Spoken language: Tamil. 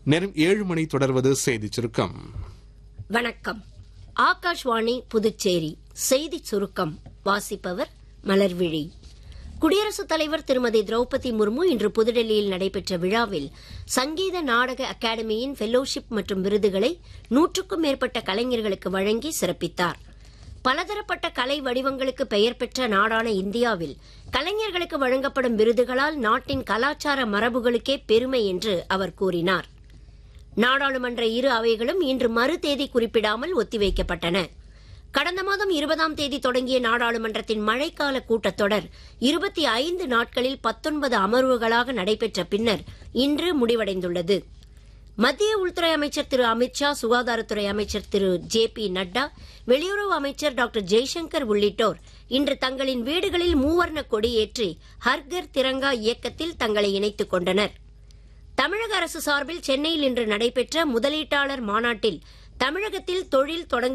நேரம் ஏழு மணி தொடர்வது செய்திச் சுருக்கம் வணக்கம் ஆகாஷ்வாணி புதுச்சேரி செய்திச் சுருக்கம் வாசிப்பவர் மலர்விழி குடியரசுத் தலைவர் திருமதி திரௌபதி முர்மு இன்று புதுடெல்லியில் நடைபெற்ற விழாவில் சங்கீத நாடக அகாடமியின் ஃபெல்லோஷிப் மற்றும் விருதுகளை நூற்றுக்கும் மேற்பட்ட கலைஞர்களுக்கு வழங்கி சிறப்பித்தார் பலதரப்பட்ட கலை வடிவங்களுக்கு பெயர் பெற்ற நாடான இந்தியாவில் கலைஞர்களுக்கு வழங்கப்படும் விருதுகளால் நாட்டின் கலாச்சார மரபுகளுக்கே பெருமை என்று அவர் கூறினார் நாடாளுமன்ற இரு அவைகளும் இன்று மறு தேதி குறிப்பிடாமல் ஒத்திவைக்கப்பட்டன கடந்த மாதம் இருபதாம் தேதி தொடங்கிய நாடாளுமன்றத்தின் மழைக்கால கூட்டத்தொடர் இருபத்தி ஐந்து நாட்களில் பத்தொன்பது அமர்வுகளாக நடைபெற்ற பின்னர் இன்று முடிவடைந்துள்ளது மத்திய உள்துறை அமைச்சர் திரு அமித்ஷா சுகாதாரத்துறை அமைச்சர் திரு ஜே பி நட்டா வெளியுறவு அமைச்சர் டாக்டர் ஜெய்சங்கர் உள்ளிட்டோர் இன்று தங்களின் வீடுகளில் மூவர்ண கொடியேற்றி ஹர்கர் திரங்கா இயக்கத்தில் தங்களை இணைத்துக் கொண்டனர் தமிழக அரசு சார்பில் சென்னையில் இன்று நடைபெற்ற முதலீட்டாளர் மாநாட்டில் தமிழகத்தில் தொழில் தொடங்க